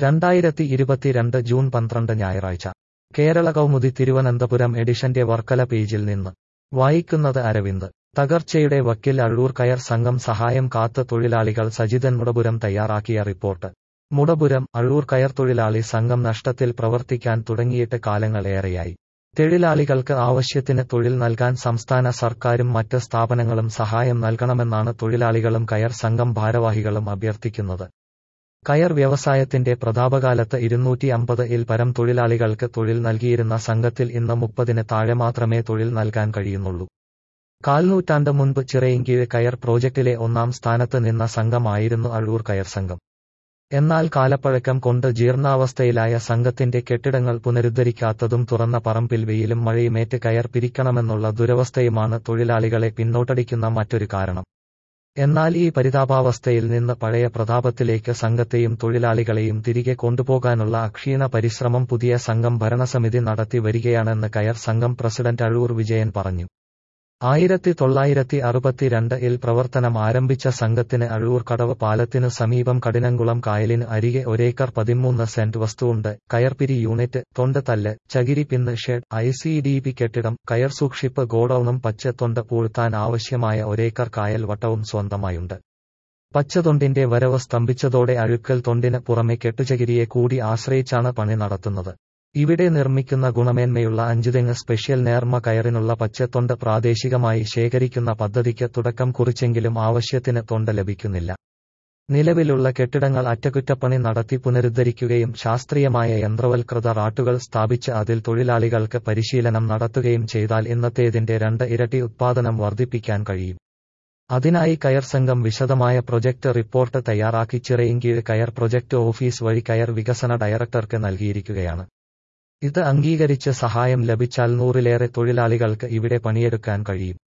രണ്ടായിരത്തി ഇരുപത്തിരണ്ട് ജൂൺ പന്ത്രണ്ട് ഞായറാഴ്ച കേരള കൗമുദി തിരുവനന്തപുരം എഡിഷന്റെ വർക്കല പേജിൽ നിന്ന് വായിക്കുന്നത് അരവിന്ദ് തകർച്ചയുടെ വക്കിൽ അഴൂർ കയർ സംഘം സഹായം കാത്ത് തൊഴിലാളികൾ സജിതൻ മുടപുരം തയ്യാറാക്കിയ റിപ്പോർട്ട് മുടപുരം അഴൂർ കയർ തൊഴിലാളി സംഘം നഷ്ടത്തിൽ പ്രവർത്തിക്കാൻ തുടങ്ങിയിട്ട് കാലങ്ങൾ ഏറെയായി തൊഴിലാളികൾക്ക് ആവശ്യത്തിന് തൊഴിൽ നൽകാൻ സംസ്ഥാന സർക്കാരും മറ്റ് സ്ഥാപനങ്ങളും സഹായം നൽകണമെന്നാണ് തൊഴിലാളികളും കയർ സംഘം ഭാരവാഹികളും അഭ്യർത്ഥിക്കുന്നത് കയർ വ്യവസായത്തിന്റെ പ്രതാപകാലത്ത് ഇരുന്നൂറ്റി അമ്പത് ഇൽ പരം തൊഴിലാളികൾക്ക് തൊഴിൽ നൽകിയിരുന്ന സംഘത്തിൽ ഇന്ന് മുപ്പതിന് താഴെ മാത്രമേ തൊഴിൽ നൽകാൻ കഴിയുന്നുള്ളൂ കാൽനൂറ്റാണ്ട് മുൻപ് ചിറയിൻകീഴ് കയർ പ്രോജക്റ്റിലെ ഒന്നാം സ്ഥാനത്ത് നിന്ന സംഘമായിരുന്നു അഴൂർ കയർ സംഘം എന്നാൽ കാലപ്പഴക്കം കൊണ്ട് ജീർണാവസ്ഥയിലായ സംഘത്തിന്റെ കെട്ടിടങ്ങൾ പുനരുദ്ധരിക്കാത്തതും തുറന്ന പറമ്പിൽ വെയിലും മഴയുമേറ്റ് കയർ പിരിക്കണമെന്നുള്ള ദുരവസ്ഥയുമാണ് തൊഴിലാളികളെ പിന്നോട്ടടിക്കുന്ന മറ്റൊരു കാരണം എന്നാൽ ഈ പരിതാപാവസ്ഥയിൽ നിന്ന് പഴയ പ്രതാപത്തിലേക്ക് സംഘത്തെയും തൊഴിലാളികളെയും തിരികെ കൊണ്ടുപോകാനുള്ള അക്ഷീണ പരിശ്രമം പുതിയ സംഘം ഭരണസമിതി നടത്തി വരികയാണെന്ന് കയർ സംഘം പ്രസിഡന്റ് അഴൂർ വിജയൻ പറഞ്ഞു ആയിരത്തി തൊള്ളായിരത്തി അറുപത്തിരണ്ട് ഇൽ പ്രവർത്തനം ആരംഭിച്ച സംഘത്തിന് അഴൂർ കടവ് പാലത്തിനു സമീപം കഠിനംകുളം കായലിന് അരികെ ഒരേക്കർ പതിമൂന്ന് സെന്റ് വസ്തുവുണ്ട് കയർപിരി യൂണിറ്റ് തൊണ്ടത്തല്ല് ചകിരി പിന്ന് shed I C D P കെട്ടിടം കയർ സൂക്ഷിപ്പ് ഗോഡൌണും പച്ചത്തൊണ്ട് പൂഴ്ത്താൻ ആവശ്യമായ ഒരേക്കർ കായൽ വട്ടവും സ്വന്തമായുണ്ട് പച്ചതൊണ്ടിന്റെ വരവ് സ്തംഭിച്ചതോടെ അഴുക്കൽ തൊണ്ടിന് പുറമെ കെട്ടുചകിരിയെ കൂടി ആശ്രയിച്ചാണ് പണി നടത്തുന്നത് ഇവിടെ നിർമ്മിക്കുന്ന ഗുണമേന്മയുള്ള അഞ്ചുതെങ്ങ് സ്പെഷ്യൽ നേർമ കയറിനുള്ള പച്ചത്തൊണ്ട് പ്രാദേശികമായി ശേഖരിക്കുന്ന പദ്ധതിക്ക് തുടക്കം കുറിച്ചെങ്കിലും ആവശ്യത്തിന് തൊണ്ട് ലഭിക്കുന്നില്ല നിലവിലുള്ള കെട്ടിടങ്ങൾ അറ്റകുറ്റപ്പണി നടത്തി പുനരുദ്ധരിക്കുകയും ശാസ്ത്രീയമായ യന്ത്രവൽകൃത റാട്ടുകൾ സ്ഥാപിച്ച് അതിൽ തൊഴിലാളികൾക്ക് പരിശീലനം നടത്തുകയും ചെയ്താൽ ഇന്നത്തേതിന്റെ രണ്ട് ഇരട്ടി ഉത്പാദനം വർദ്ധിപ്പിക്കാൻ കഴിയും അതിനായി കയർ സംഘം വിശദമായ പ്രൊജക്ട് റിപ്പോർട്ട് തയ്യാറാക്കി ചിറയിൻകീഴ് കയർ പ്രൊജക്ട് ഓഫീസ് വഴി കയർ വികസന ഡയറക്ടർക്ക് നൽകിയിരിക്കുകയാണ് ഇത് അംഗീകരിച്ച് സഹായം ലഭിച്ചാൽ നൂറിലേറെ തൊഴിലാളികൾക്ക് ഇവിടെ പണിയെടുക്കാൻ കഴിയും